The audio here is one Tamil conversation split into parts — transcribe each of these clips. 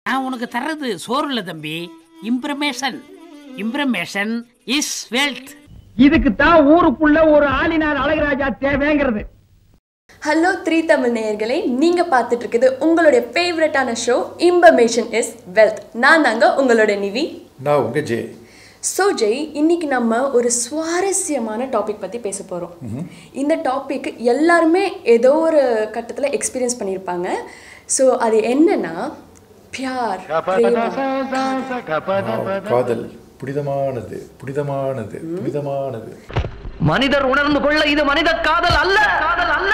நான் உனக்கு தர்றது சோறு இல்ல தம்பி இம்ப்ரமேஷன் இம்ப்ரமேஷன் இஸ் வெல்த் இதுக்கு தான் ஊருக்குள்ள ஒரு ஆளினார் அழகராஜா தேவைங்கிறது ஹலோ த்ரீ தமிழ் நேயர்களே நீங்கள் பார்த்துட்டு இருக்குது உங்களுடைய ஃபேவரட்டான ஷோ இம்பமேஷன் இஸ் வெல்த் நான் தாங்க உங்களோட நிவி நான் உங்க ஜே ஸோ ஜெய் இன்னைக்கு நம்ம ஒரு சுவாரஸ்யமான டாபிக் பற்றி பேச போகிறோம் இந்த டாபிக் எல்லாருமே ஏதோ ஒரு கட்டத்தில் எக்ஸ்பீரியன்ஸ் பண்ணியிருப்பாங்க ஸோ அது என்னன்னா பியார் பிரேமம், காதல் புனிதமானது புனிதமானது புனிதமானது மனிதர் உணர்ந்து கொள்ள இது மனித காதல் அல்ல காதல் அல்ல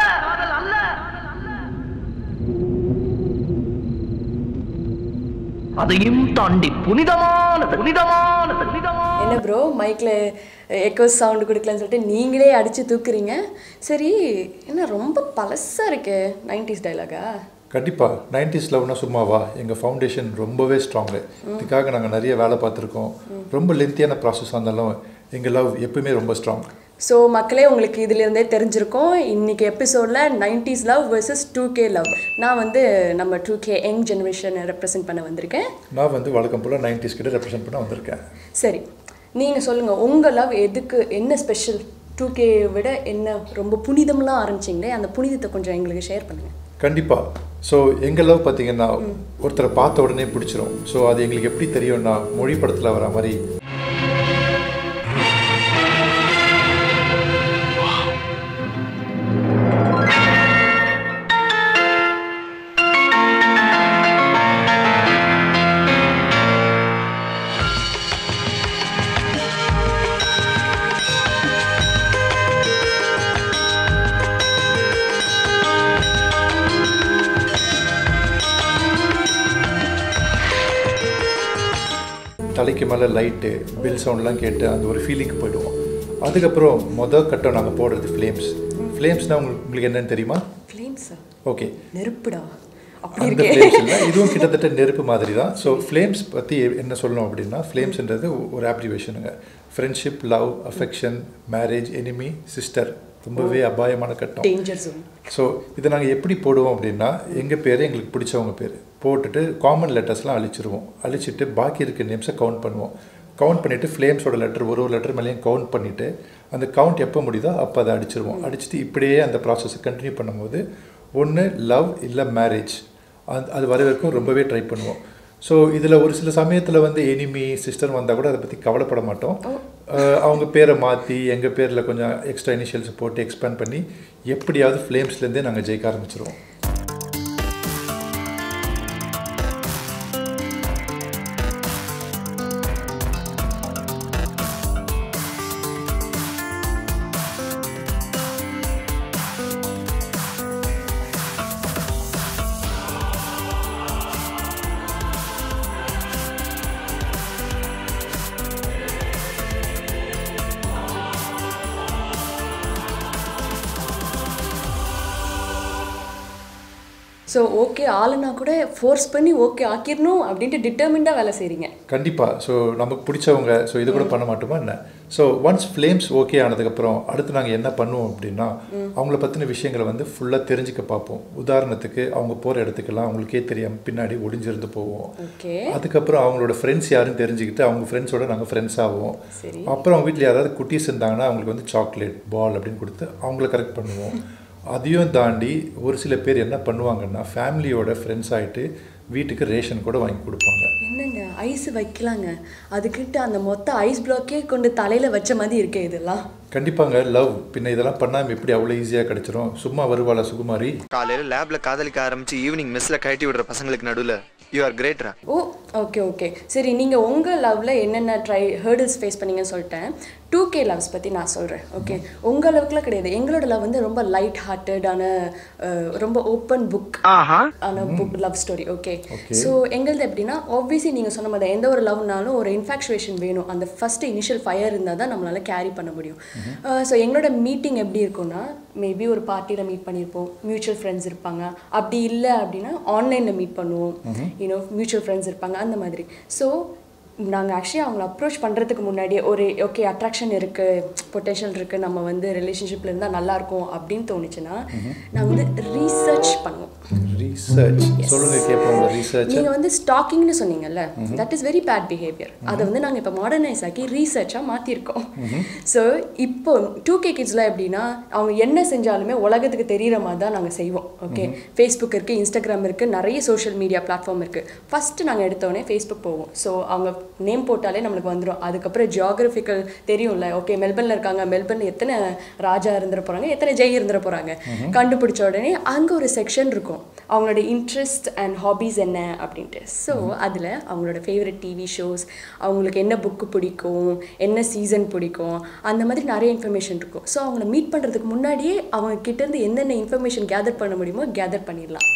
அதையும் தாண்டி புனிதமானது புனிதமானது புனிதமானது என்ன ப்ரோ மைக்கில் எக்கோ சவுண்டு கொடுக்கலன்னு சொல்லிட்டு நீங்களே அடித்து தூக்குறீங்க சரி என்ன ரொம்ப பழசாக இருக்கு நைன்டிஸ் டைலாகா கண்டிப்பா நைன்டிஸ் லவ்னா சும்மாவா எங்க ஃபவுண்டேஷன் ரொம்பவே ஸ்ட்ராங்கு இதுக்காக நாங்க நிறைய வேலை பார்த்துருக்கோம் ரொம்ப லென்த்தியான ப்ராசஸ் இருந்தாலும் எங்க லவ் எப்பவுமே ரொம்ப ஸ்ட்ராங் ஸோ மக்களே உங்களுக்கு இதுலேருந்தே தெரிஞ்சிருக்கும் இன்னைக்கு எபிசோடில் nineties love vs two K love நான் வந்து நம்ம டூ கே யங் ஜெனரேஷனை ரெப்ரசென்ட் பண்ண வந்திருக்கேன் நான் வந்து வழக்கம் போல நைன்டிஸ் கிட்ட ரெப்ரசென்ட் பண்ண வந்திருக்கேன் சரி நீங்கள் சொல்லுங்கள் உங்கள் லவ் எதுக்கு என்ன ஸ்பெஷல் டூ கே விட என்ன ரொம்ப புனிதம்லாம் ஆரம்பிச்சிங்களே அந்த புனிதத்தை கொஞ்சம் எங்களுக்கு ஷேர் பண்ணுங்கள் கண்டிப்பா ஸோ எங்க லவ் பார்த்தீங்கன்னா ஒருத்தரை பார்த்த உடனே பிடிச்சிரும் ஸோ அது எங்களுக்கு எப்படி தெரியும்னா மொழி படத்தில் வர மாதிரி தலைக்கு மேலே லைட்டு பில் சவுண்ட்லாம் கேட்டு அந்த ஒரு ஃபீலிங்க்கு போயிடுவோம் அதுக்கப்புறம் மொதல் கட்டம் நாங்கள் போடுறது ஃப்ளேம்ஸ் ஃப்ளேம்ஸ்னால் உங்களுக்கு உங்களுக்கு என்னன்னு தெரியுமா ஃப்ளேம்ஸா ஓகே நெருப்புடா அப்படி அந்த இருக்கே ஃப்ளேம்ஸ் இல்லை இதுவும் கிட்டத்தட்ட நெருப்பு மாதிரி தான் ஸோ ஃப்ளேம்ஸ் பற்றி என்ன சொல்லணும் அப்படின்னா ஃப்ளேம்ஸ்ன்றது ஒரு ஆப்ரிவேஷனுங்க friendship love affection marriage enemy sister ரொம்பவே அபாயமான கட்டம் டேஞ்சர் ஜோன் ஸோ இதை நாங்கள் எப்படி போடுவோம் அப்படின்னா எங்கள் பேர் எங்களுக்கு பிடிச்சவங்க பேர் போட்டுட்டு காமன் லெட்டர்ஸ்லாம் அழிச்சிருவோம் அழிச்சிட்டு பாக்கி இருக்க நேம்ஸை கவுண்ட் பண்ணுவோம் கவுண்ட் பண்ணிவிட்டு ஃப்ளேம்ஸோட லெட்டர் ஒரு ஒரு லெட்டர் மேலேயும் கவுண்ட் பண்ணிவிட்டு அந்த கவுண்ட் எப்போ முடியுதோ அப்போ அதை அடிச்சிருவோம் அடிச்சுட்டு இப்படியே அந்த ப்ராசஸை கண்டினியூ பண்ணும்போது ஒன்று லவ் இல்லை மேரேஜ் அது அது வர வரைக்கும் ரொம்பவே ட்ரை பண்ணுவோம் ஸோ இதில் ஒரு சில சமயத்தில் வந்து எனிமி சிஸ்டர் வந்தால் கூட அதை பற்றி கவலைப்பட மாட்டோம் அஹ் அவங்க பேரை மாற்றி எங்கள் பேரில் கொஞ்சம் எக்ஸ்ட்ரா இனிஷியல்ஸ் போட்டு எக்ஸ்பேண்ட் பண்ணி எப்படியாவது ஃப்ளேம்ஸ்லேருந்தே நாங்கள் ஜெயிக்க ஆரம்பிச்சிருவோம் ஸோ ஓகே ஆளுனா கூட ஃபோர்ஸ் பண்ணி ஓகே ஆக்கிடணும் அப்படின்ட்டு டிட்டர்மிண்டாக வேலை செய்கிறீங்க கண்டிப்பாக ஸோ நமக்கு பிடிச்சவங்க ஸோ இது கூட பண்ண மாட்டோமா என்ன ஸோ ஒன்ஸ் ஃப்ளேம்ஸ் ஓகே ஆனதுக்கப்புறம் அடுத்து நாங்கள் என்ன பண்ணுவோம் அப்படின்னா அவங்கள பற்றின விஷயங்களை வந்து ஃபுல்லாக தெரிஞ்சுக்க பார்ப்போம் உதாரணத்துக்கு அவங்க போகிற இடத்துக்கெல்லாம் அவங்களுக்கே தெரியாமல் பின்னாடி ஒளிஞ்சிருந்து போவோம் ஓகே அதுக்கப்புறம் அவங்களோட ஃப்ரெண்ட்ஸ் யாருன்னு தெரிஞ்சுக்கிட்டு அவங்க ஃப்ரெண்ட்ஸோட நாங்கள் ஃப்ரெண்ட்ஸ் ஆவோம் சரி. அப்புறம் அவங்க வீட்டில் யாராவது குட்டீஸ் இருந்தாங்கன்னா அவங்களுக்கு வந்து சாக்லேட் பால் அப்படின்னு கொடுத்து அவங்கள கரெக்ட் பண்ணுவோம் அதையும் தாண்டி ஒரு சில பேர் என்ன பண்ணுவாங்கன்னா ஃபேமிலியோட ஃப்ரெண்ட்ஸ் ஆகிட்டு வீட்டுக்கு ரேஷன் கூட வாங்கி கொடுப்பாங்க என்னங்க ஐஸ் வைக்கலாங்க அதுக்கிட்ட அந்த மொத்த ஐஸ் பிளாக்கே கொண்டு தலையில் வச்ச மாதிரி இருக்கே இதெல்லாம் கண்டிப்பாங்க லவ் பின்ன இதெல்லாம் பண்ணாமல் எப்படி அவ்வளோ ஈஸியாக கிடைச்சிரும் சும்மா வருவாளா சுகுமாரி காலையில லேப்ல காதலிக்க ஆரம்பிச்சு ஈவினிங் மெஸ்ல கழட்டி விடுற பசங்களுக்கு நடுவுல யூ ஆர் கிரேட்ரா ஓ ஓகே ஓகே சரி நீங்கள் உங்கள் லவ்வில் என்னென்ன ட்ரை ஹேர்டில்ஸ் ஃபேஸ் பண்ணீங்கன்னு சொல்லிட்டேன் டூ கே லவ்ஸ் பற்றி நான் சொல்கிறேன் ஓகே உங்கள் அளவுக்குலாம் கிடையாது எங்களோட லவ் வந்து ரொம்ப லைட் ஹார்ட்டடான ரொம்ப ஓப்பன் புக் ஆன book love story okay so எங்களது எப்படின்னா ஆப்வியஸ்லி நீங்கள் சொன்ன மாதிரி எந்த ஒரு லவ்னாலும் ஒரு இன்ஃபாக்சுவேஷன் வேணும் அந்த ஃபர்ஸ்ட் இனிஷியல் ஃபயர் இருந்தால் தான் நம்மளால கேரி பண்ண முடியும் ஸோ எங்களோட மீட்டிங் எப்படி இருக்கும்னா மேபி ஒரு பார்ட்டியில் மீட் பண்ணியிருப்போம் மியூச்சுவல் ஃப்ரெண்ட்ஸ் இருப்பாங்க அப்படி இல்லை அப்படின்னா ஆன்லைனில் மீட் பண்ணுவோம் யூனோ மியூச்சுவல் ஃப்ரெண்ட்ஸ் இருப்பாங்க அந்த மாதிரி ஸோ நாங்கள் ஆக்சுவலி அவங்கள அப்ரோச் பண்ணுறதுக்கு முன்னாடியே ஒரு ஓகே அட்ராக்ஷன் இருக்குது பொட்டென்ஷியல் இருக்குது நம்ம வந்து ரிலேஷன்ஷிப்பில் இருந்தால் நல்லாயிருக்கும் அப்படின்னு தோணுச்சுன்னா நாங்கள் வந்து ரீசர்ச் பண்ணுவோம் ரீசர்ச் சொல்லுங்க கேட்போம் உங்க ரீசர்ச் நீங்க வந்து ஸ்டாக்கிங்னு சொன்னீங்கல்ல that is very bad behaviour அதை வந்து நாங்க இப்போ மாடர்னைஸ் ஆக்கி ரீசர்ச்சாக மாற்றிருக்கோம் ஸோ இப்போ டூ கே கிட்ஸ்லாம் எப்படின்னா அவங்க என்ன செஞ்சாலுமே உலகத்துக்கு தெரியிற மாதிரி தான் நாங்கள் செய்வோம் ஓகே ஃபேஸ்புக் இருக்குது இன்ஸ்டாகிராம் இருக்குது நிறைய சோஷியல் மீடியா பிளாட்ஃபார்ம் இருக்குது ஃபஸ்ட்டு நாங்கள் எடுத்தோடனே ஃபேஸ்புக் போவோம் ஸோ அவங்க நேம் போட்டாலே நம்மளுக்கு வந்துடும் அதுக்கப்புறம் ஜியாகிரபிக்கல் தெரியும்ல ஓகே மெல்பர்னில் இருக்காங்க மெல்பர்ன் எத்தனை ராஜா இருந்துட போகிறாங்க எத்தனை ஜெய் இருந்துட போகிறாங்க கண்டுபிடிச்ச உடனே அங்கே ஒரு செக்ஷன் இருக்கும் அவங்களோட இன்ட்ரெஸ்ட் அண்ட் ஹாபீஸ் என்ன அப்படின்ட்டு ஸோ அதில் அவங்களோட ஃபேவரட் டிவி ஷோஸ் அவங்களுக்கு என்ன புக்கு பிடிக்கும் என்ன சீசன் பிடிக்கும் அந்த மாதிரி நிறைய இன்ஃபர்மேஷன் இருக்கும் ஸோ அவங்கள மீட் பண்ணுறதுக்கு முன்னாடியே அவங்க கிட்டேருந்து என்னென்ன இன்ஃபர்மேஷன் கேதர் பண்ண முடியுமோ கேதர் பண்ணிடலாம்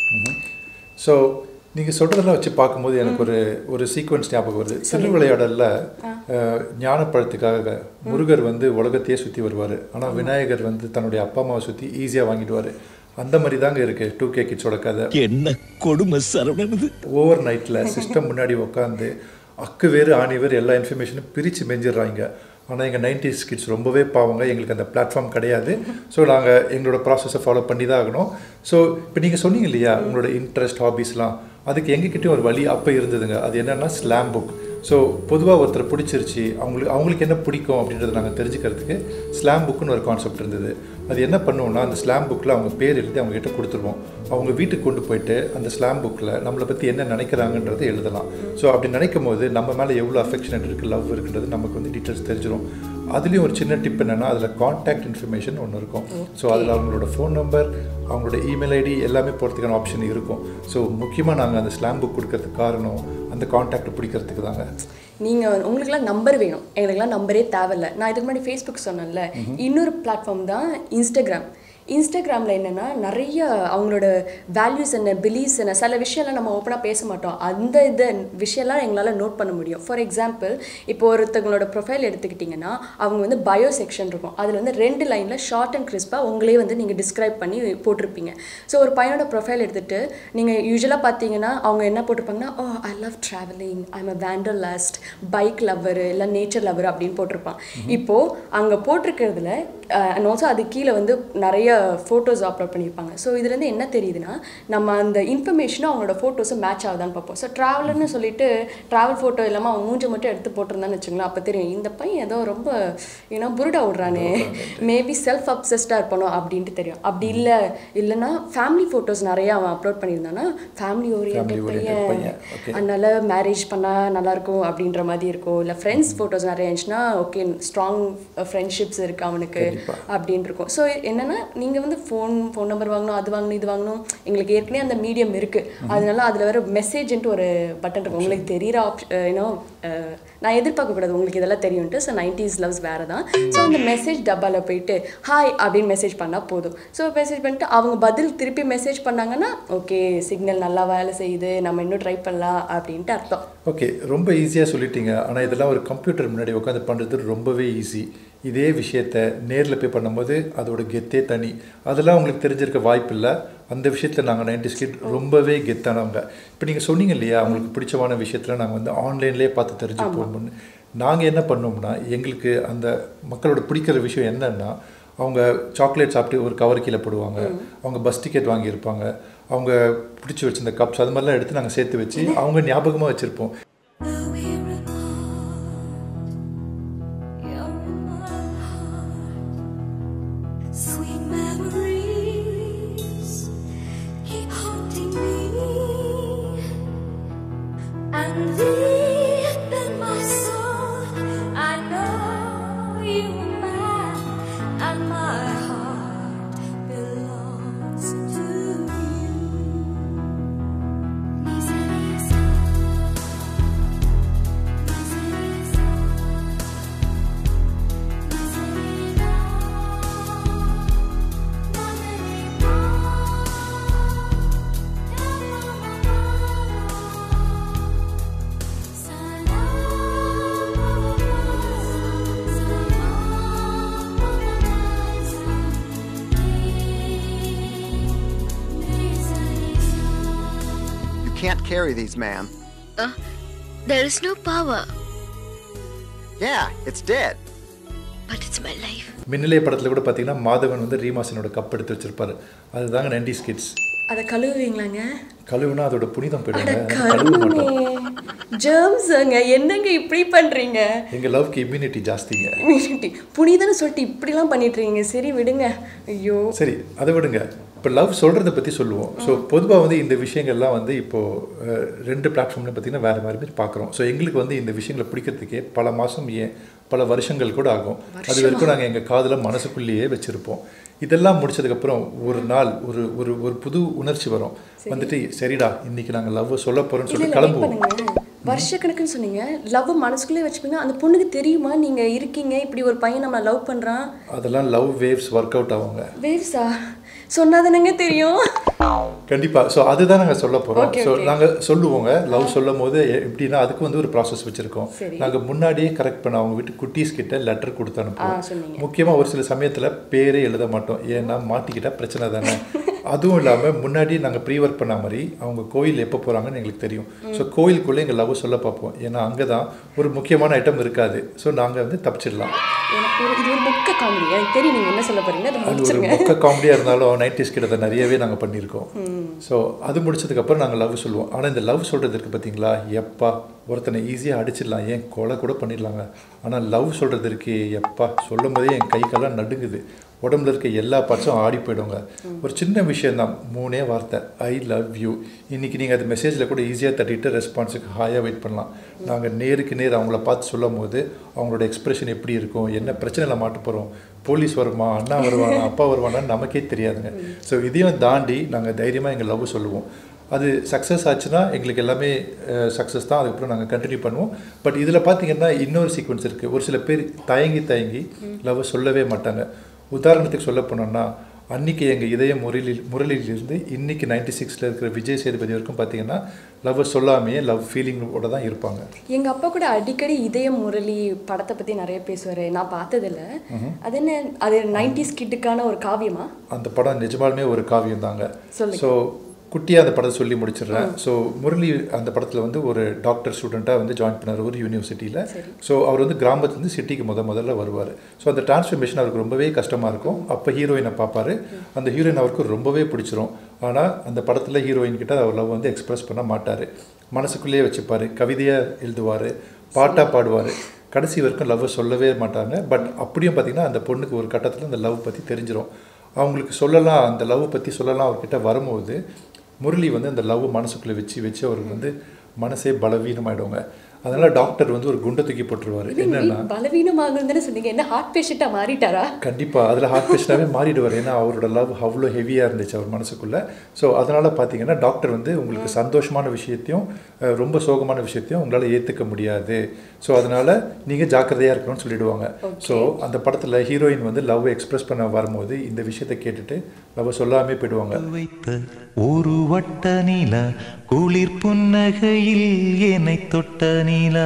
ஸோ நீங்கள் சொல்கிறதெல்லாம் வச்சு பார்க்கும்போது எனக்கு ஒரு ஒரு சீக்வன்ஸ் ஞாபகம் வருது திருவிளையாடலில் அஹ், ஞானப்பழத்துக்காக முருகர் வந்து உலகத்தையே சுற்றி வருவார் ஆனால் விநாயகர் வந்து தன்னுடைய அப்பா அம்மாவை சுற்றி ஈஸியாக வாங்கிடுவார் அந்த மாதிரி தாங்க இருக்குது டூ கே கிட்ஸோட கதை என்ன கொடுமை சரவணனது ஓவர் நைட்டில் சிஸ்டம் முன்னாடி உட்காந்து அக்கு வேறு ஆணி வேறு எல்லா இன்ஃபர்மேஷனும் பிரித்து மெஞ்சிடுறாங்க ஆனால் எங்கள் நைன்டிஸ் கிட்ஸ் ரொம்பவே பாவங்க எங்களுக்கு அந்த பிளாட்ஃபார்ம் கிடையாது ஸோ நாங்கள் எங்களோட ப்ராசஸை ஃபாலோ பண்ணி தான் ஆகணும் ஸோ இப்போ நீங்கள் சொன்னீங்க இல்லையா உங்களோட இன்ட்ரெஸ்ட் ஹாபீஸ்லாம் அதுக்கு எங்ககிட்டயும் ஒரு வழி அப்போ இருந்ததுங்க அது என்னென்னா ஸ்லாம் புக் ஸோ பொதுவாக ஒருத்தர் பிடிச்சிருச்சு அவங்களுக்கு அவங்களுக்கு என்ன பிடிக்கும் அப்படின்றத நாங்கள் தெரிஞ்சுக்கிறதுக்கு ஸ்லாம் புக்குன்னு ஒரு கான்செப்ட் இருந்தது அது என்ன பண்ணுவோம்னா அந்த ஸ்லாம் புக்கில் அவங்க பேர் எழுதி அவங்க கிட்ட கொடுத்துருவோம் அவங்க வீட்டுக்கு கொண்டு போயிட்டு அந்த ஸ்லாம் புக்கில் நம்மளை பற்றி என்ன நினைக்கிறாங்கன்றதை எழுதலாம் ஸோ அப்படி நினைக்கும் போது நம்ம மேலே எவ்வளோ அஃபெக்ஷனேட் இருக்குது லவ் இருக்குன்றது நமக்கு வந்து டீட்டெயில்ஸ் தெரிஞ்சிடும் அதுலேயும் ஒரு சின்ன டிப் என்னென்னா அதில் காண்டாக்ட் இன்ஃபர்மேஷன் ஒன்று இருக்கும் ஸோ அதில் அவங்களோட ஃபோன் நம்பர் அவங்களோட இமெயில் ஐடி எல்லாமே போகிறதுக்கான ஆப்ஷன் இருக்கும் ஸோ முக்கியமாக நாங்கள் அந்த ஸ்லாம் புக் கொடுக்கறதுக்கு காரணம் அந்த காண்டாக்ட் பிடிக்கிறதுக்கு தாங்க நீங்கள் உங்களுக்குலாம் நம்பர் வேணும் எங்களுக்குலாம் நம்பரே தேவையில்ல நான் இதுக்கு முன்னாடி ஃபேஸ்புக் சொன்னேன்ல இன்னொரு பிளாட்ஃபார்ம் தான் இன்ஸ்டாகிராம் இன்ஸ்டாகிராமில் என்னென்னா நிறைய அவங்களோட வேல்யூஸ் என்ன பிலீஃப்ஸ் என்ன சில விஷயம்லாம் நம்ம ஓப்பனாக பேச மாட்டோம் அந்த இது விஷயம்லாம் எங்களால் நோட் பண்ண முடியும் ஃபார் எக்ஸாம்பிள் இப்போ ஒருத்தவங்களோட ப்ரொஃபைல் எடுத்துக்கிட்டிங்கன்னா அவங்க வந்து பயோ செக்ஷன் இருக்கும் அதில் வந்து ரெண்டு லைனில் ஷார்ட் அண்ட் கிறிஸ்பாக உங்களே வந்து நீங்கள் டிஸ்கிரைப் பண்ணி போட்டிருப்பீங்க ஸோ ஒரு பையனோட ப்ரொஃபைல் எடுத்துகிட்டு நீங்கள் யூஸ்வலாக பார்த்தீங்கன்னா அவங்க என்ன போட்டிருப்பாங்கன்னா oh I love travelling I'm a wanderlust bike lover இல்லை நேச்சர் லவர் அப்படின்னு போட்டிருப்பான் இப்போது அங்கே போட்டிருக்கிறதுல அண்ட் ஆல்சோ அது கீழே வந்து நிறைய ஃபோட்டோஸ் அப்லோட் பண்ணியிருப்பாங்க ஸோ இதுலேருந்து என்ன தெரியுதுன்னா நம்ம அந்த இன்ஃபர்மேஷனும் அவங்களோட ஃபோட்டோஸும் மேட்ச் ஆகுதான்னு பார்ப்போம் ஸோ ட்ராவலர்னு சொல்லிட்டு ட்ராவல் ஃபோட்டோ இல்லாமல் அவன் மூஞ்சை மட்டும் எடுத்து போட்டிருந்தான்னு வச்சுங்களேன் அப்போ தெரியும் இந்த பையன் ஏதோ ரொம்ப ஏன்னா புருடா விட்றானே மேபி செல்ஃப் அப்சஸ்டாக இருப்பானோ அப்படின்ட்டு தெரியும் அப்படி இல்லை இல்லைன்னா ஃபேமிலி ஃபோட்டோஸ் நிறைய அவன் அப்லோட் பண்ணியிருந்தானா ஃபேமிலி Family ஓரியன்ட் oriented பையன் பையன், okay. அதனால மேரேஜ் பண்ணால் நல்லாயிருக்கும் அப்படின்ற மாதிரி இருக்கும் இல்லை ஃப்ரெண்ட்ஸ் ஃபோட்டோஸ் நிறைய இருந்துச்சுன்னா ஓகே ஸ்ட்ராங் ஃப்ரெண்ட்ஷிப்ஸ் இருக்கு அவனுக்கு கண்டிப்பா. அப்படின்னு இருக்கும் ஸோ என்னன்னா நீங்கள் வந்து ஃபோன் ஃபோன் நம்பர் வாங்கணும் அது வாங்கணும் இது வாங்கணும் எங்களுக்கு ஏற்கனவே அந்த மீடியம் இருக்குது அதனால அதில் வர மெசேஜ்ன்ட்டு ஒரு பட்டன் இருக்கும் உங்களுக்கு தெரியிற ஆப்ஷ யூனோ நான் எதிர்பார்க்கக்கூடாது உங்களுக்கு இதெல்லாம் தெரியும்ட்டு ஸோ நைன்டிஸ் லவ்ஸ் வேறு தான் ஸோ அந்த மெசேஜ் டப்பாவில் போயிட்டு ஹாய் அப்படின்னு மெசேஜ் பண்ணால் போதும் ஸோ மெசேஜ் பண்ணிட்டு அவங்க பதில் திருப்பி மெசேஜ் பண்ணாங்கன்னா ஓகே சிக்னல் நல்லா வேலை செய்யுது நம்ம இன்னும் ட்ரை பண்ணலாம் அப்படின்ட்டு அர்த்தம் ஓகே ரொம்ப ஈஸியாக சொல்லிட்டீங்க ஆனால் இதெல்லாம் ஒரு கம்ப்யூட்டர் முன்னாடி உட்காந்து பண்ணுறது ரொம்பவே ஈஸி இதே விஷயத்த நேரில் போய் பண்ணும்போது அதோட கெத்தே தனி அதெல்லாம் உங்களுக்கு தெரிஞ்சிருக்க வாய்ப்பு இல்லை அந்த விஷயத்தில் நாங்கள் நைன்டி ஸ்கிட் ரொம்பவே கெத்தானவங்க இப்போ நீங்கள் சொன்னீங்க இல்லையா உங்களுக்கு பிடிச்சமான விஷயத்தில் நாங்கள் வந்து ஆன்லைன்லேயே பார்த்து தெரிஞ்சுப்போம்னு நாங்கள் என்ன பண்ணோம்னா எங்களுக்கு அந்த மக்களோட பிடிக்கிற விஷயம் என்னன்னா அவங்க சாக்லேட் சாப்பிட்டு ஒரு கவர் கீழே போடுவாங்க அவங்க பஸ் டிக்கெட் வாங்கியிருப்பாங்க அவங்க பிடிச்சி வச்சிருந்த கப்ஸ் அது மாதிரிலாம் எடுத்து நாங்கள் சேர்த்து வச்சு அவங்க ஞாபகமாக வச்சுருப்போம் Sweet memories keep haunting me and deep in my soul I know you are mine and my heart belongs to you. Miseria You can't carry these, ma'am. There is no power, Yeah, it's dead. but it's my life. மின்னலே படத்தில் கூட பார்த்தீங்கன்னா மாதவன் வந்து ரீமாசனோட கப் எடுத்து வச்சிருப்பாரு அதுதாங்க நைன்டி ஸ்கிட்ஸ் அதை கழுவுவீங்களாங்க கழுவுனா அதோட புனிதம் அட போயிடுங்க கழுவ கருமே மாட்டோம் ஜெர்ம்ஸுங்க என்னங்க இப்படி பண்றீங்க எங்கள் லவ்க்கு இம்யூனிட்டி ஜாஸ்திங்க Immunity. புனிதன்னு சொல்லிட்டு இப்படிலாம் பண்ணிட்டு இருக்கீங்க சரி விடுங்க ஐயோ சரி அதை விடுங்க இப்போ லவ் சொல்கிறத பற்றி சொல்லுவோம் ஸோ பொதுவாக வந்து இந்த விஷயங்கள்லாம் வந்து இப்போது ரெண்டு பிளாட்ஃபார்ம்லையும் பார்த்தீங்கன்னா வேறு வேறு மாதிரி பார்க்குறோம் ஸோ எங்களுக்கு வந்து இந்த விஷயங்களை பிடிக்கிறதுக்கே பல மாதம் ஏன் பல வருஷங்கள் கூட ஆகும் அது வரைக்கும் நாங்கள் எங்கள் காதில் மனசுக்குள்ளேயே வச்சுருப்போம் இதெல்லாம் முடிச்சதுக்கப்புறம் ஒரு நாள் ஒரு ஒரு ஒரு புது உணர்ச்சி வரும் வந்துட்டு சரிடா இன்னைக்கு நாங்கள் லவ் சொல்ல போகிறோம்னு இல்ல சொல்லிட்டு இல்ல வெயிட் கிளம்புவோம் பண்ணுங்க வருஷக்கணக்குன்னு சொன்னீங்க லவ் மனசுக்குள்ளே வச்சுப்பீங்க அந்த பொண்ணுக்கு தெரியுமா நீங்க இருக்கீங்க இப்படி ஒரு பையன் நம்ம லவ் பண்றான் அதெல்லாம் லவ் வேவ்ஸ் ஒர்க் அவுட் ஆகுங்க வேவ்ஸா சொன்னாதானங்க தெரியும் கண்டிப்பாக ஸோ அதுதான் நாங்கள் சொல்ல போகிறோம் Okay, ஸோ okay. நாங்கள் சொல்லுவோங்க லவ் சொல்லும் போது எ- எப்படின்னா அதுக்கு வந்து ஒரு ப்ராசஸ் வச்சுருக்கோம் சரி. நாங்கள் முன்னாடியே கரெக்ட் பண்ண அவங்க வீட்டு குட்டீஸ் கிட்ட லெட்டர் கொடுத்து ஆ, அனுப்புவோம் சொன்னீங்க. முக்கியமாக ஒரு சில சமயத்தில் பேரே எழுத மாட்டோம் ஏன்னா மாட்டிக்கிட்டா பிரச்சனை தானே அதுவும் இல்லாமல் முன்னாடி நாங்கள் ப்ரீ ஒர்க் பண்ண மாதிரி அவங்க கோயில் எப்போ போகிறாங்கன்னு எங்களுக்கு தெரியும் ஸோ கோயிலுக்குள்ளே எங்கள் லவ் சொல்ல பார்ப்போம் ஏன்னா அங்கே தான் ஒரு முக்கியமான ஐட்டம் இருக்காது ஸோ நாங்கள் வந்து தப்பிச்சிடலாம் எனக்கு ஒரு இது ஒரு மொக்க காமெடி எனக்கு தெரியும் நீங்க என்ன சொல்ல போறீங்க அதை அது ஒரு முடிச்சிருங்க மொக்க காமெடியாக இருந்தாலும் நைன்டிஸ் கிட்ட அதை நிறையவே நாங்கள் பண்ணியிருக்கோம் ஸோ அது முடிச்சதுக்கப்புறம் நாங்கள் லவ் சொல்லுவோம் ஆனால் இந்த லவ் சொல்கிறதுக்கு பார்த்தீங்களா எப்பா ஒருத்தனை ஈஸியாக அடிச்சிடலாம் ஏன் கொலை கூட பண்ணிடலாங்க ஆனால் லவ் சொல்கிறதுக்கு எப்பா சொல்லும் போதே என் கை கால்லாம் நடுங்குது உடம்புல இருக்க எல்லா பார்ட்ஸும் ஆடி போயிடுங்க ஒரு சின்ன விஷயம்தான் மூணே வார்த்தை ஐ லவ் யூ இன்னைக்கு நீங்கள் அது மெசேஜில் கூட ஈஸியாக தட்டிட்டு ரெஸ்பான்ஸுக்கு ஹாயாக வெயிட் பண்ணலாம் நாங்கள் நேருக்கு நேர் அவங்கள பார்த்து சொல்லும் போது அவங்களோட எக்ஸ்பிரஷன் எப்படி இருக்கும் என்ன பிரச்சனையில் மாட்ட போகிறோம் போலீஸ் வருமா அண்ணா வருவானா அப்பா வருவானான்னு நமக்கே தெரியாதுங்க ஸோ இதையும் தாண்டி நாங்கள் தைரியமாக எங்கள் லவ் சொல்லுவோம் அது சக்ஸஸ் ஆச்சுன்னா எங்களுக்கு எல்லாமே சக்ஸஸ் தான் அதுக்கப்புறம் நாங்கள் கண்டினியூ பண்ணுவோம் பட் இதில் பார்த்தீங்கன்னா இன்னொரு சீக்வன்ஸ் இருக்குது ஒரு சில பேர் தயங்கி தயங்கி லவ் சொல்லவே மாட்டாங்க உதாரணத்துக்கு சொல்ல போனோம்னா அன்னைக்கு எங்கள் இதய முரளில் முரளிலிருந்து இன்னைக்கு நைன்டி சிக்ஸில் இருக்கிற விஜய் சேதுபதி வரைக்கும் பார்த்தீங்கன்னா லவ் சொல்லாமையே லவ் ஃபீலிங்கோட தான் இருப்பாங்க எங்க அப்பா கூட அடிக்கடி இதய முரளி படத்தை பத்தி நிறைய பேசுவாரு நான் பார்த்ததில்ல அது என்ன அது நைன்டிஸ் கிட்டுக்கான ஒரு காவியமா அந்த படம் நிஜமாலுமே ஒரு காவியம் தாங்க சொல்லுங்க. ஸோ குட்டியாக அந்த படத்தை சொல்லி முடிச்சிடுறேன் ஸோ முரளி அந்த படத்தில் வந்து ஒரு டாக்டர் ஸ்டூடெண்ட்டாக வந்து ஜாயின் பண்ணார் ஒரு யூனிவர்சிட்டியில் ஸோ அவர் வந்து கிராமத்துலேருந்து சிட்டிக்கு முத முதல்ல வருவார் ஸோ அந்த டிரான்ஸ்ஃபர்மேஷன் அவருக்கு ரொம்பவே கஷ்டமாக இருக்கும் அப்போ ஹீரோயினை பார்ப்பாரு அந்த ஹீரோயின் அவருக்கு ரொம்பவே பிடிச்சிரும் ஆனால் அந்த படத்தில் ஹீரோயின் கிட்ட அவர் லவ் வந்து எக்ஸ்பிரஸ் பண்ண மாட்டார் மனசுக்குள்ளேயே வச்சுப்பார் கவிதையாக எழுதுவார் பாட்டாக பாடுவார் கடைசி வரைக்கும் லவ் சொல்லவே மாட்டாங்க பட் அப்படியும் பார்த்தீங்கன்னா அந்த பொண்ணுக்கு ஒரு கட்டத்தில் அந்த லவ் பற்றி தெரிஞ்சிரும் அவங்களுக்கு சொல்லலாம் அந்த லவ் பற்றி சொல்லலாம் அவர்கிட்ட வரும்போது முரளி வந்து அந்த லவ் மனசுக்குள்ளே வச்சு வச்சு அவருக்கு வந்து மனசே பலவீனமாயிடுவாங்க அதனால் டாக்டர் வந்து ஒரு குண்டை தூக்கி போட்டுருவார் என்னென்னா பலவீனமாகுதுன்னு சொன்னீங்க என்ன ஹார்ட் பேஷண்டா மாறிட்டாரா கண்டிப்பாக அதில் ஹார்ட் பேஷண்டாகவே மாறிடுவார் ஏன்னா அவரோட லவ் அவ்வளோ ஹெவியாக இருந்துச்சு அவர் மனசுக்குள்ளே ஸோ அதனால் பார்த்தீங்கன்னா டாக்டர் வந்து உங்களுக்கு சந்தோஷமான விஷயத்தையும் அஹ், ரொம்ப சோகமான விஷயத்தையும் உங்களால் ஏற்றுக்க முடியாது ஸோ அதனால் நீங்கள் ஜாக்கிரதையாக இருக்கணும்னு சொல்லிடுவாங்க ஸோ அந்த படத்தில் ஹீரோயின் வந்து லவ் எக்ஸ்பிரஸ் பண்ண வரும்போது இந்த விஷயத்தை கேட்டுட்டு லவ் சொல்லாமே போயிடுவாங்க வைத்த ஒரு வட்ட நிலா குளிர் புன்னகையில் என்னை தொட்ட நிலா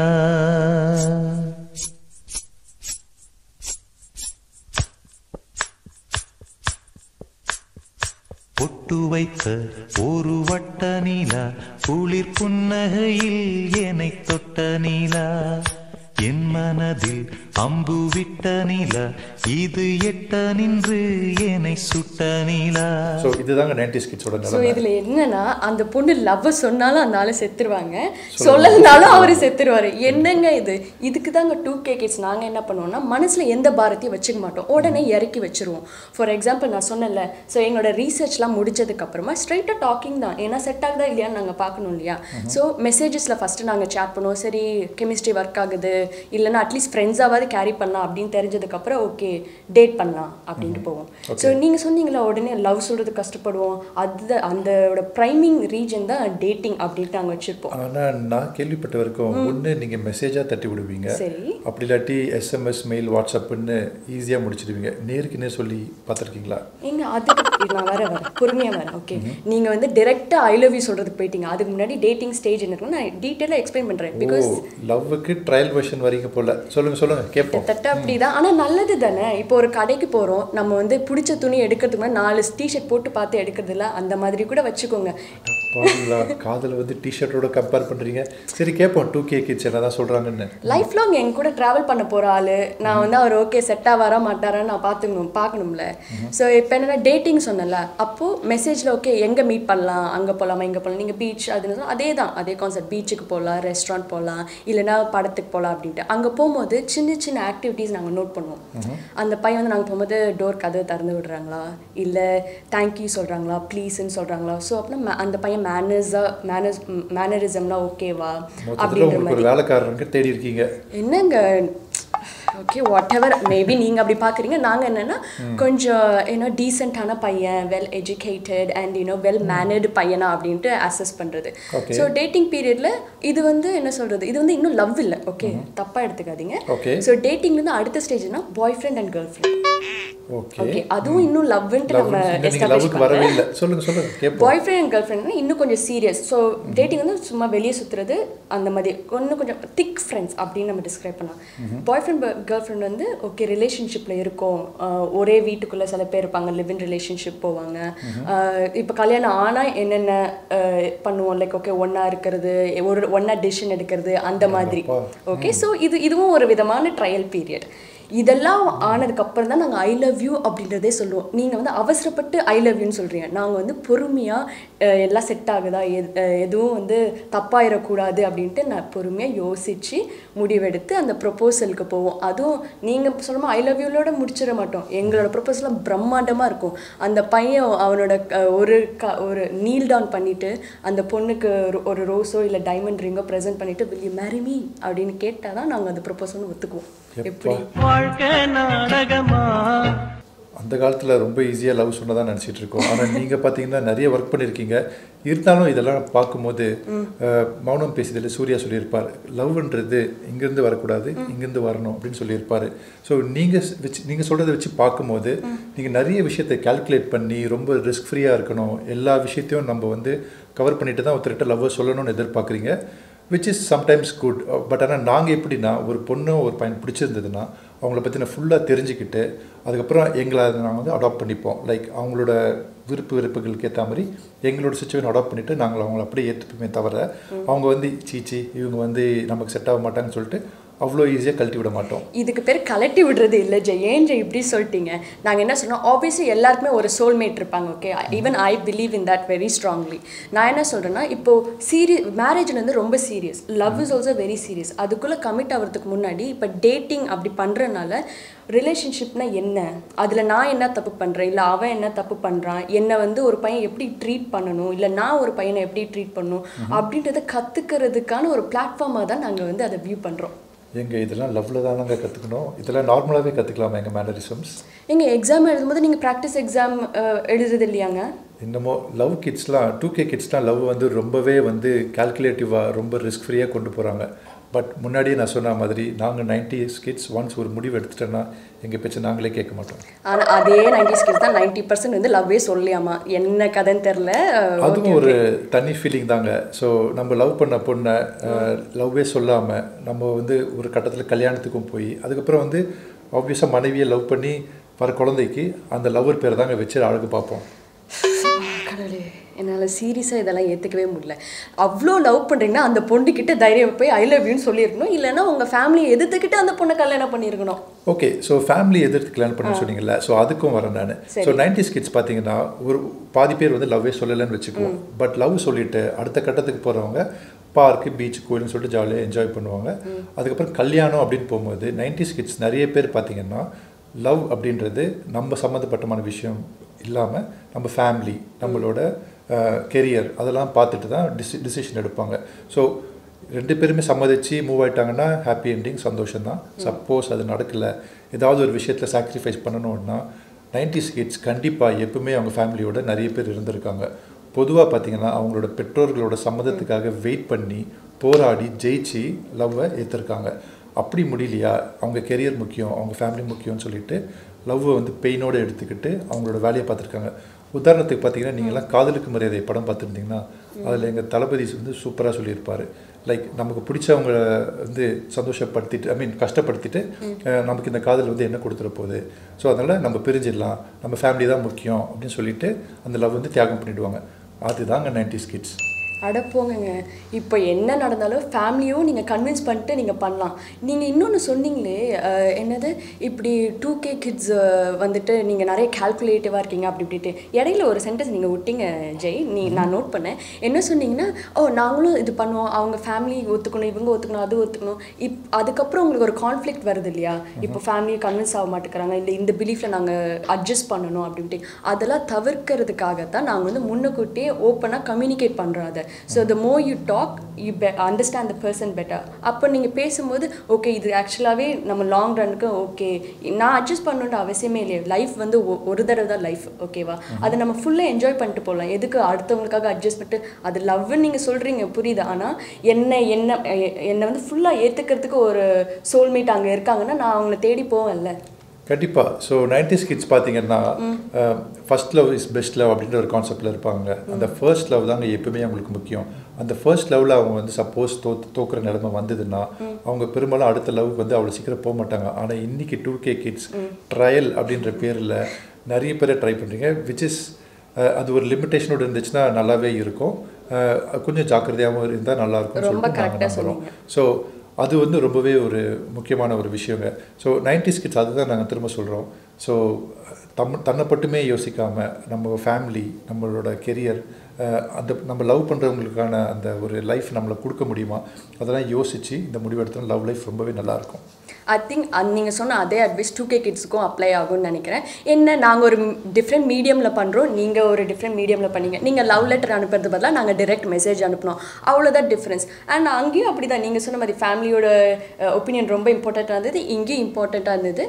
பொட்டு வைத்த ஒரு வட்ட நிலா குளிர் புன்னகையில் என்னை தொட்ட நிலா என் மனதில் அம்பு விட்ட நிலா இது எட்ட நின்று என்னை சுட்ட நிலா ஸோ இதுதாங்க நைன்டிஸ் கிட்ஸோட ஸோ நிலைமை இதுல என்னன்னா அந்த பொண்ணு லவ் சொன்னாலும் அந்த ஆளு செத்துருவாங்க சொல்லலனாலும் அவரு செத்துருவாரு என்னங்க இது இதுக்கு தாங்க டூ கே கிட்ஸ் நாங்க என்ன பண்ணுவோம்னா மனசுல எந்த பாரத்தையும் வச்சுக்க மாட்டோம் உடனே இறக்கி வச்சிருவோம் ஃபார் எக்ஸாம்பிள் நான் சொன்னேன்ல ஸோ எங்களோட ரீசர்ச்லாம் முடிச்சதுக்கு அப்புறமா ஸ்ட்ரைட்டாக டாக்கிங் தான் ஏன்னா செட் ஆகுதா இல்லையான்னு நாங்கள் பார்க்கணும் இல்லையா ஸோ மெசேஜஸில் ஃபஸ்ட்டு நாங்கள் சேட் பண்ணுவோம் சரி கெமிஸ்ட்ரி ஒர்க் ஆகுது இல்லைன்னா அட்லீஸ்ட் ஃப்ரெண்ட்ஸாவது கேரி பண்ணலாம் அப்படின்னு தெரிஞ்சதுக்கப்புறம் ஓகே டேட் பண்ணலாம் அப்படின்ட்டு போவோம் ஸோ நீங்கள் சொன்னீங்களா உடனே லவ் சொல்கிறது கஷ்டப்படுவோம் அது அந்தோட ப்ரைமிங் ரீஜன் தான் டேட்டிங் அப்படின்ட்டு நாங்கள் வச்சுருப்போம் ஆனால் நான் கேள்விப்பட்ட வரைக்கும் ஒன்று நீங்கள் மெசேஜாக தட்டி விடுவீங்க சரி அப்படி இல்லாட்டி எஸ்எம்எஸ் மெயில் வாட்ஸ்அப்புன்னு ஈஸியாக முடிச்சிடுவீங்க நேருக்கு நேர் சொல்லி பார்த்துருக்கீங்களா ஏங்க அதுக்கு நான் வர வரேன் பொறுமையாக வரேன் ஓகே நீங்கள் வந்து டிரெக்டாக ஐ லவ் யூ சொல்கிறதுக்கு போயிட்டீங்க அதுக்கு முன்னாடி டேட்டிங் ஸ்டேஜ் என்ன இருக்குன்னு நான் டீட்டெயிலாக எக்ஸ்பிளைன் பண்ணுறேன் ஓ பிகாஸ் லவ்வுக்கு ட்ரையல் வெர்ஷன் எடுத்துன்னு வரீங்க போல சொல்லுங்க சொல்லுங்க கேட்போம் கிட்டத்தட்ட அப்படிதான் ஆனா நல்லது தானே இப்போ ஒரு கடைக்கு போறோம் நம்ம வந்து பிடிச்ச துணி எடுக்கிறதுக்கு முன்னாடி நாலு டிஷர்ட் போட்டு பார்த்து எடுக்கிறது இல்ல அந்த மாதிரி கூட வச்சுக்கோங்க பாருங்களா காதலை வந்து டிஷர்ட்டோட கம்பேர் பண்றீங்க சரி கேட்போம் டூ கே கிட்ஸ் என்ன தான் சொல்றாங்கன்னு லைஃப் லாங் என் கூட டிராவல் பண்ண போற ஆளு நான் வந்து அவர் ஓகே செட்டாக வர மாட்டாரான்னு நான் பார்த்துக்கணும் பார்க்கணும்ல ஸோ இப்போ என்னன்னா டேட்டிங் சொன்னல அப்போ மெசேஜ்ல ஓகே எங்க மீட் பண்ணலாம் அங்க போகலாமா இங்க போகலாம் நீங்க பீச் அதுன்னு சொன்னா அதே தான் அதே கான்செப்ட் பீச்சுக்கு போகலாம் ரெஸ்டாரண்ட் போகலாம் இல்லைன்னா படத்துக்கு போகலாம் அப்படின்ட்டு அங்க போகும்போது சின்ன சின்ன ஆக்டிவிட்டீஸ் நாங்க நோட் பண்ணுவோம் அந்த பையன் வந்து நாங்க போகும்போது டோர் கதவை திறந்து விடுறாங்களா இல்ல தேங்க்யூ சொல்றாங்களா ப்ளீஸ்ன்னு சொல்றாங்களா ஸோ அப்படின்னா அந்த பையன் மேனர்ஸா மேனர்ஸ் மேனரிசம்லாம் ஓகேவா மொத்தத்தில் அப்படின்ற உங்களுக்கு மாதிரி ஒரு வேலைக்காரனுக்கு தேடி இருக்கீங்க என்னங்க ஓகே வாட் எவர் மேபி நீங்கள் அப்படி பார்க்குறீங்க நாங்கள் என்னென்னா கொஞ்சம் யூனோ டீசெண்டான பையன் well educated and you know well mannered பையனா அப்படின்ட்டு அசஸ் பண்ணுறது Okay. ஸோ டேட்டிங் பீரியடில் இது வந்து என்ன சொல்கிறது இது வந்து இன்னும் லவ் இல்லை ஓகே தப்பாக எடுத்துக்காதீங்க Okay. ஸோ டேட்டிங்லேருந்து அடுத்த ஸ்டேஜ்னா boyfriend and girlfriend okay okay அதுவும் இன்னும் லவ்ன்ட்டு நம்ம நீங்க எஸ்டாப்ளிஷ் லவ்வுக்கு வரவே இல்லை சொல்லுங்க சொல்லுங்க கேட்போம் பாய் ஃப்ரெண்ட் அண்ட் கேர்ள் ஃப்ரெண்ட்னா இன்னும் கொஞ்சம் சீரியஸ் ஸோ டேட்டிங் வந்து சும்மா வெளியே சுற்றுறது அந்த மாதிரி இன்னும் கொஞ்சம் திக் ஃப்ரெண்ட்ஸ் அப்படின்னு நம்ம டிஸ்கிரைப் பண்ணலாம் பாய் ஃப்ரெண்ட் கேர்ள் ஃப்ரெண்ட் வந்து ஓகே ரிலேஷன்ஷிப்பில் இருக்கோம் ஆஹ் ஒரே வீட்டுக்குள்ளே சில பேர் இருப்பாங்க லிவ் இன் ரிலேஷன்ஷிப் போவாங்க இப்போ கல்யாணம் ஆனால் என்னென்ன ஆஹ் பண்ணுவோம் லைக் ஓகே ஒன்றா இருக்கிறது ஒரு ஒன்றா டிசிஷன் எடுக்கிறது அந்த மாதிரி ஓகே ஸோ இது இதுவும் ஒரு விதமான ட்ரையல் பீரியட் இதெல்லாம் ஆனதுக்கு அப்புறம் தான் நாங்கள் ஐ லவ் யூ அப்படின்றதே சொல்லுவோம் நீங்கள் வந்து அவசரப்பட்டு ஐ லவ் யூன்னு சொல்கிறீங்க நாங்கள் வந்து பொறுமையாக எல்லாம் செட் ஆகுதா எது- அஹ் எதுவும் வந்து தப்பாயிடக்கூடாது அப்படின்ட்டு நான் பொறுமையாக யோசித்து முடிவெடுத்து அந்த ப்ரொப்போசலுக்கு போவோம் அதுவும் நீங்கள் சொல்லுமா ஐ லவ் யூலோட முடிச்சிட மாட்டோம் எங்களோட ப்ரொப்போசலாம் பிரம்மாண்டமாக இருக்கும் அந்த பையன் அவனோட க- ஒரு க ஒரு நீல் டவுன் பண்ணிட்டு அந்த பொண்ணுக்கு ஒரு- ஒரு ரோஸோ இல்லை டைமண்ட் ரிங்கோ ப்ரெசென்ட் பண்ணிட்டு will you marry me அப்படின்னு கேட்டால் தான் நாங்கள் அந்த ப்ரொப்போசல்னு ஒத்துக்குவோம் எப்படி வாழ்க்கை நாடகமா அந்த காலத்தில் ரொம்ப ஈஸியாக லவ் சொன்னதான் நினச்சிட்டு இருக்கோம் ஆனால் நீங்கள் பார்த்தீங்கன்னா நிறைய ஒர்க் பண்ணியிருக்கீங்க இருந்தாலும் இதெல்லாம் பார்க்கும்போது அஹ், மௌனம் பேசியதில் சூர்யா சொல்லியிருப்பார் லவ்ன்றது இங்கேருந்து வரக்கூடாது இங்கேருந்து வரணும் அப்படின்னு சொல்லியிருப்பார் ஸோ நீங்கள் வச்சு நீங்கள் சொல்கிறத வச்சு பார்க்கும்போது நீங்கள் நிறைய விஷயத்தை கால்குலேட் பண்ணி ரொம்ப ரிஸ்க் ஃப்ரீயாக இருக்கணும் எல்லா விஷயத்தையும் நம்ம வந்து கவர் பண்ணிட்டு தான் ஒருத்தர்கிட்ட லவ்வை சொல்லணும்னு எதிர்பார்க்குறீங்க which is sometimes good but ஆனால் நாங்கள் எப்படின்னா ஒரு பொண்ணு ஒரு பையன் பிடிச்சிருந்ததுன்னா அவங்கள பற்றின ஃபுல்லாக தெரிஞ்சுக்கிட்டு அதுக்கப்புறம் எங்களை அதை நாங்கள் வந்து அடாப்ட் பண்ணிப்போம் லைக் அவங்களோட விருப்பு வெறுப்புகளுக்கு ஏற்ற மாதிரி எங்களோட சுச்சுவேஷன் அடாப்ட் பண்ணிவிட்டு நாங்கள் அவங்கள அப்படியே ஏற்றுப்போமே தவிர அவங்க வந்து சீச்சி இவங்க வந்து நமக்கு செட் ஆக மாட்டாங்கன்னு சொல்லிட்டு அவ்வளோ ஈஸியாக கழட்டி விட மாட்டோம் இதுக்கு பேர் கலட்டி விடுறது இல்லை ஜெய் ஏன் ஜெய் இப்படி சொல்லிட்டீங்க நாங்கள் என்ன சொன்னோம் ஆப்வியஸ்லி எல்லாருக்குமே ஒரு சோல்மேட் இருப்பாங்க okay even I believe in that very strongly நான் என்ன சொல்கிறேன்னா இப்போ சீரியஸ் மேரேஜ் வந்து ரொம்ப serious love is also very serious அதுக்குள்ளே கமிட் ஆகிறதுக்கு முன்னாடி இப்போ டேட்டிங் அப்படி பண்ணுறனால ரிலேஷன்ஷிப்னா என்ன அதில் நான் என்ன தப்பு பண்ணுறேன் இல்லை அவன் என்ன தப்பு பண்ணுறான் என்னை வந்து ஒரு பையன் எப்படி ட்ரீட் பண்ணணும் இல்லை நான் ஒரு பையனை எப்படி ட்ரீட் பண்ணணும் அப்படின்றத கற்றுக்கிறதுக்கான ஒரு பிளாட்ஃபார்மாக தான் நாங்கள் வந்து அதை வியூ பண்ணுறோம் எங்க இதெல்லாம் லவ்வில் தானங்க கற்றுக்கணும் இதெல்லாம் நார்மலாகவே கற்றுக்கலாமா எங்கள் மேனரிசம்ஸ் எங்க எக்ஸாம் எழுதும்போது நீங்க ப்ராக்டிஸ் எக்ஸாம் எழுதுறது இல்லையாங்க என்னமோ லவ் கிட்ஸ்லாம் டூ கே கிட்ஸ்லாம் லவ் வந்து ரொம்பவே வந்து கால்குலேட்டிவாக ரொம்ப ரிஸ்க் ஃப்ரீயாக கொண்டு போகிறாங்க பட் முன்னாடியே நான் சொன்ன மாதிரி நாங்கள் நைன்டி கிட்ஸ் ஒன்ஸ் ஒரு முடிவு எடுத்துட்டோன்னா எங்கள் பேச்சை நாங்களே கேட்க மாட்டோம் ஆனா அதே நைன்டி ஸ்கில்ஸ் தான் நைன்டி பர்சன்ட் வந்து லவ்வே சொல்லியாமா என்ன கதைன்னு தெரில அதுவும் ஒரு தனி ஃபீலிங் தாங்க ஸோ நம்ம லவ் பண்ண பொண்ணை லவ்வே சொல்லாமல் நம்ம வந்து ஒரு கட்டத்தில் கல்யாணத்துக்கும் போய் அதுக்கப்புறம் வந்து ஆப்வியஸாக மனைவியை லவ் பண்ணி வர குழந்தைக்கு அந்த லவ்வர் பேரை தாங்க வச்சு அழகு பார்ப்போம் கடவுளே என்னால் சீரியஸாக இதெல்லாம் ஏற்றுக்கவே முடியல அவ்வளோ லவ் பண்ணுறீங்கன்னா அந்த பொண்ணுக்கிட்ட தைரியம் போய் ஐ லவ் யூன்னு சொல்லியிருக்கணும் இல்லைன்னா உங்கள் ஃபேமிலியை எதிர்த்துக்கிட்டு அந்த பொண்ணை கல்யாணம் பண்ணியிருக்கணும் ஓகே ஸோ ஃபேமிலி எதிர்த்து கல்யாணம் பண்ண சொன்னீங்கல்ல ஸோ அதுக்கும் வரேன் நான் சரி. ஸோ நைன்டி கிட்ஸ் பார்த்தீங்கன்னா ஒரு பாதி பேர் வந்து லவ்வே சொல்லலைன்னு வச்சுக்குவோம் பட் லவ் சொல்லிட்டு அடுத்த கட்டத்துக்கு போகிறவங்க பார்க்கு பீச் கோயில்னு சொல்லிட்டு ஜாலியாக என்ஜாய் பண்ணுவாங்க அதுக்கப்புறம் கல்யாணம் அப்படின்னு போகும்போது நைன்டி கிட்ஸ் நிறைய பேர் பார்த்தீங்கன்னா லவ் அப்படின்றது நம்ம சம்மந்தப்பட்டமான விஷயம் இல்லாமல் நம்ம ஃபேமிலி நம்மளோட கெரியர் அதெல்லாம் பார்த்துட்டு தான் டிசி டிசிஷன் எடுப்பாங்க ஸோ ரெண்டு பேருமே சம்மதிச்சு மூவ் ஆயிட்டாங்கன்னா ஹாப்பி என்டிங் சந்தோஷம் தான் சப்போஸ் அது நடக்கல ஏதாவது ஒரு விஷயத்தில் சாக்ரிஃபைஸ் பண்ணணும்னா நைன்டிஸ் கிட்ஸ் கண்டிப்பாக எப்பவுமே அவங்க ஃபேமிலியோட நிறைய பேர் இருந்திருக்காங்க பொதுவாக பார்த்தீங்கன்னா அவங்களோட பெற்றோர்களோட சம்மதத்துக்காக வெயிட் பண்ணி போராடி ஜெயிச்சு லவ்வை ஏற்றிருக்காங்க அப்படி முடியலையா அவங்க கெரியர் முக்கியம் அவங்க ஃபேமிலி முக்கியம்னு சொல்லிட்டு லவ்வை வந்து பெயினோடு எடுத்துக்கிட்டு அவங்களோட வேலையை பார்த்துருக்காங்க உதாரணத்துக்கு பார்த்தீங்கன்னா நீங்கள்லாம் காதலுக்கு மரியாதை படம் பார்த்துருந்தீங்கன்னா அதில் எங்கள் தளபதி வந்து சூப்பராக சொல்லியிருப்பார் லைக் நமக்கு பிடிச்சவங்க வந்து சந்தோஷப்படுத்திட்டு ஐ மீன் கஷ்டப்படுத்திட்டு அஹ், நமக்கு இந்த காதல் வந்து என்ன கொடுத்துட போகுது ஸோ அதனால் நம்ம பிரிஞ்சிடலாம் நம்ம ஃபேமிலி தான் முக்கியம் அப்படின்னு சொல்லிட்டு அந்த லவ் வந்து தியாகம் பண்ணிடுவாங்க அதுதாங்க நைன்டிஸ் கிட்ஸ் அட போங்கங்க இப்போ என்ன நடந்தாலும் ஃபேமிலியும் நீங்கள் கன்வின்ஸ் பண்ணிட்டு நீங்கள் பண்ணலாம் நீங்கள் இன்னொன்று சொன்னீங்களே அஹ், என்னது இப்படி டூ கே கிட்ஸ் வந்துட்டு நீங்கள் நிறைய கால்குலேட்டிவாக இருக்கீங்க அப்படி இப்படிட்டு இடையில ஒரு சென்டென்ஸ் நீங்கள் விட்டீங்க ஜெய் நீ நான் நோட் பண்ணேன் என்ன சொன்னீங்கன்னா ஓ நாங்களும் இது பண்ணுவோம் அவங்க ஃபேமிலி ஒத்துக்கணும் இவங்க ஒத்துக்கணும் அது ஒத்துக்கணும் இப் அதுக்கப்புறம் உங்களுக்கு ஒரு கான்ஃப்ளிக்ட் வருது இல்லையா இப்போ ஃபேமிலி கன்வின்ஸ் ஆக மாட்டேங்கிறாங்க இல்லை இந்த பிலீஃபில் நாங்கள் அட்ஜஸ்ட் பண்ணணும் அப்படின்ட்டு அதெல்லாம் தவிர்க்கிறதுக்காகத்தான் நாங்கள் வந்து முன்னக்கூட்டியே ஓப்பனாக கம்யூனிகேட் பண்ணுறோம் அதை so the more you talk you பெ அண்டர்ஸ்டாண்ட் த பர்சன் பெட்டர் அப்போ நீங்கள் பேசும்போது ஓகே இது ஆக்சுவலாகவே நம்ம லாங் ரனுக்கு ஓகே நான் அட்ஜஸ்ட் பண்ணணுன்ற அவசியமே இல்லையே லைஃப் வந்து ஒ- ஒரு தடவை தான் லைஃப் ஓகேவா அதை நம்ம ஃபுல்லாக என்ஜாய் பண்ணிட்டு போகலாம் எதுக்கு அடுத்தவங்களுக்காக அட்ஜஸ்ட் பண்ணிட்டு அது லவ்னு நீங்கள் சொல்கிறீங்க புரியுது ஆனால் என்ன என்ன எ- என்னை வந்து ஃபுல்லாக ஏற்றுக்கிறதுக்கு ஒரு சோல்மேட் அங்கே இருக்காங்கன்னா நான் அவங்கள தேடி போவேன்ல கண்டிப்பாக ஸோ நைன்டிஸ் கிட்ஸ் பார்த்தீங்கன்னா first love is best love அப்படின்ற ஒரு கான்செப்டில் இருப்பாங்க அந்த ஃபர்ஸ்ட் லவ் தாங்க எப்பவுமே அவங்களுக்கு முக்கியம் அந்த ஃபர்ஸ்ட் லவ்வில் அவங்க வந்து சப்போஸ் தோ தோக்குற நிலைமை வந்ததுன்னா அவங்க பெரும்பாலும் அடுத்த லவ்க்கு வந்து அவ்வளோ சீக்கிரம் போக மாட்டாங்க ஆனால் இன்னைக்கு டூ கே கிட்ஸ் ட்ரையல் அப்படின்ற பேரில் நிறைய பேரை ட்ரை பண்ணுறீங்க விச் இஸ் அது ஒரு லிமிட்டேஷனோடு இருந்துச்சுன்னா நல்லாவே இருக்கும் அஹ், கொஞ்சம் ஜாக்கிரதையாகவும் இருந்தால் நல்லா இருக்கும்னு ரொம்ப சொல்லிட்டு நாங்கள் correct ஆ நம்புகிறோம் ஸோ அது வந்து ரொம்பவே ஒரு முக்கியமான ஒரு விஷயங்க ஸோ நைன்டிஸ் கிட்ஸ் அதுதான் நாங்கள் திரும்ப சொல்கிறோம் ஸோ தம் தன்னை மட்டுமே யோசிக்காமல் நம்ம ஃபேமிலி நம்மளோட கெரியர் அந்த நம்ம லவ் பண்ணுறவங்களுக்கான அந்த ஒரு லைஃப் நம்மளை கொடுக்க முடியுமா அதெல்லாம் யோசித்து இந்த முடிவெடுத்தா லவ் லைஃப் ரொம்பவே நல்லாயிருக்கும் ஐ திங்க் நீங்கள் சொன்ன அதே அட்வைஸ் டூ கே கிட்ஸுக்கும் அப்ளை ஆகும்னு நினைக்கிறேன் என்ன நாங்கள் ஒரு டிஃப்ரெண்ட் மீடியமில் பண்ணுறோம் நீங்கள் ஒரு டிஃப்ரெண்ட் மீடியமில் பண்ணீங்க நீங்கள் லவ் லெட்டர் அனுப்புறது பதிலாக நாங்கள் direct மெசேஜ் அனுப்பினோம் அவ்வளோதான் டிஃப்ரென்ஸ் அண்ட் அங்கேயும் அப்படி தான் நீங்கள் சொன்ன மாதிரி ஃபேமிலியோட ஒப்பீனியன் ரொம்ப இம்பார்ட்டண்ட்டாக இருந்தது இங்கேயும் இம்பார்ட்டண்ட்டாக இருந்தது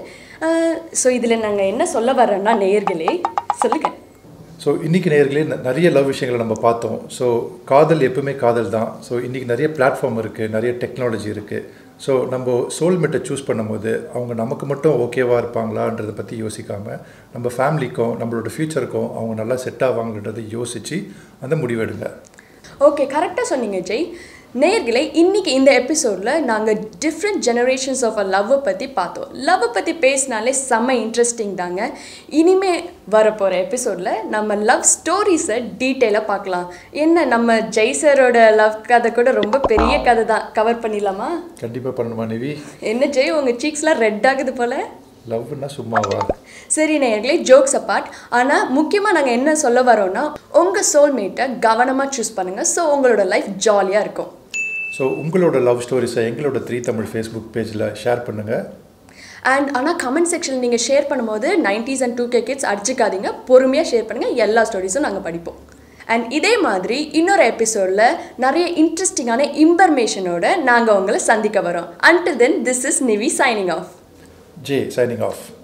ஸோ இதில் நாங்கள் என்ன சொல்ல வர்றோன்னா நேயர்களே சொல்லுங்கள் ஸோ இன்றைக்கி நேர்களே நிறைய லவ் விஷயங்களை நம்ம பார்த்தோம் ஸோ காதல் எப்பவுமே காதல் தான் ஸோ இன்றைக்கி நிறைய பிளாட்ஃபார்ம் இருக்குது நிறைய டெக்னாலஜி இருக்குது ஸோ நம்ம சோல்மேட்டை சூஸ் பண்ணும்போது அவங்க நமக்கு மட்டும் ஓகேவாக இருப்பாங்களான்றதை பற்றி யோசிக்காமல் நம்ம ஃபேமிலிக்கும் நம்மளோட ஃப்யூச்சருக்கும் அவங்க நல்லா செட் ஆவாங்கன்றதை யோசித்து அந்த முடிவெடுங்க ஓகே கரெக்டாக சொன்னீங்க ஜெய் நேர்களே இன்னைக்கு இந்த எபிசோடில் நாங்கள் டிஃப்ரெண்ட் ஜெனரேஷன்ஸ் ஆஃப் அ லவ்வை பற்றி பார்த்தோம் லவ்வை பற்றி பேசினாலே செம்ம இன்ட்ரெஸ்டிங் தாங்க இனிமே வரப்போகிற எபிசோடில் நம்ம லவ் ஸ்டோரிஸை டீட்டெயிலாக பார்க்கலாம் என்ன நம்ம ஜெய் சரோட லவ் கதை கூட ரொம்ப பெரிய கதை தான் கவர் பண்ணிடலாமா கண்டிப்பாக பண்ணணுமா நிவி என்ன ஜெய் உங்கள் சீக்ஸ்லாம் ரெட் ஆகுது போல் லவ்னா சும்மாவா சரி நேயர்களே ஜோக்ஸ் அப்பார்ட் ஆனால் முக்கியமாக நாங்கள் என்ன சொல்ல வரோம்னா உங்கள் சோல்மேட்டை கவனமாக சூஸ் பண்ணுங்கள் ஸோ உங்களோட லைஃப் ஜாலியாக இருக்கும் ஸோ உங்களோட லவ் ஸ்டோரிஸை எங்களோட த்ரீ தமிழ் ஃபேஸ்புக் பேஜில் ஷேர் பண்ணுங்கள் அண்ட் ஆனால் கமெண்ட் செக்ஷன் நீங்கள் ஷேர் பண்ணும்போது nineties and two K kids அடிச்சுக்காதீங்க பொறுமையாக ஷேர் பண்ணுங்கள் எல்லா ஸ்டோரிஸும் நாங்கள் படிப்போம் அண்ட் இதே மாதிரி இன்னொரு எபிசோடில் நிறைய இன்ட்ரெஸ்டிங்கான இன்ஃபர்மேஷனோட நாங்கள் உங்களை சந்திக்க வரோம் until then this is Nivi signing off J signing of